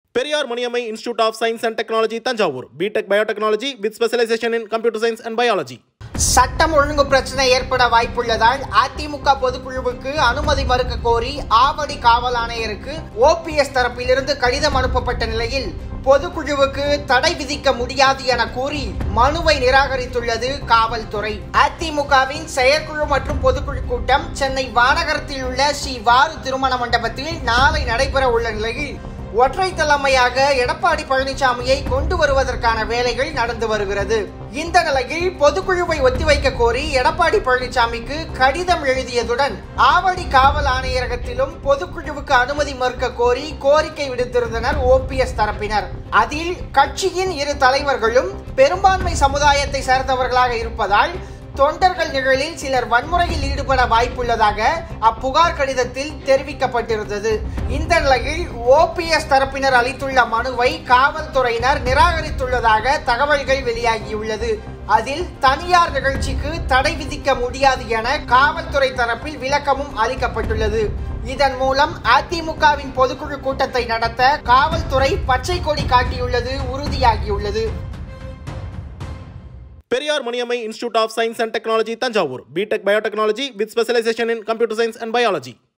Periyar Maniammai institute of science and technology Thanjavur BTech biotechnology with specialisation in computer science and biology சட்டம் ஒழுங்கு பிரச்சனை ஏற்பட வாய்ப்புள்ளதால் அதிமுக பொதுக்குழுவுக்கு அனுமதி மறுக்க கோரி ஆவடி காவல் ஆணையருக்கு ஓபிஎஸ் தரப்பிலிருந்து கடிதம் அனுப்பப்பட்ட நிலையில் பொதுக்குழுவுக்கு தடை விதிக்க முடியாது என கூறி மனுவை நிராகரித்துள்ளது காவல்துறை அதிமுகவின் செயற்குழு மற்றும் பொதுக்குழு கூட்டம் சென்னை வானகரத்தில் உள்ள ஸ்ரீ வாரு திருமண மண்டபத்தில் நாளை நடைபெற உள்ள நிலையில் ஒற்றை தலைமையாக எடப்பாடி பழனிசாமியை கொண்டு வருவதற்கான வேலைகள் நடந்து வருகிறது இந்த நிலையில் பொதுக்குழுவை ஒத்திவைக்க கோரி எடப்பாடி பழனிசாமிக்கு கடிதம் எழுதியதுடன் ஆவடி காவல் ஆணையரகத்திலும் பொதுக்குழுவுக்கு அனுமதி மறுக்க கோரி கோரிக்கை விடுத்திருந்தனர் ஓபிஎஸ் தரப்பினர் அதில் கட்சியின் இரு தலைவர்களும் பெரும்பான்மை சமுதாயத்தை சேர்ந்தவர்களாக இருப்பதால் தொண்டர்கள் நிழலில் சிலர் வன்முறையில் ஈடுபட வாய்ப்புள்ளதாக அப்புகார் கடிதத்தில் தெரிவிக்கப்பட்டிருந்தது இந்த நிலையில் ஓபிஎஸ் தரப்பினர் அளித்துள்ள மனுவை காவல்துறையினர் நிராகரித்துள்ளதாக தகவல்கள் வெளியாகியுள்ளது அதில் தனியார் நிகழ்ச்சிக்கு தடை விதிக்க முடியாது என காவல்துறை தரப்பில் விளக்கமும் அளிக்கப்பட்டுள்ளது இதன் மூலம் அதிமுகவின் பொதுக்குழு கூட்டத்தை நடத்த காவல்துறை பச்சை கொடி காட்டியுள்ளது உறுதியாகியுள்ளது Periyar Maniammai institute of science and technology Thanjavur BTech biotechnology with specialisation in computer science and biology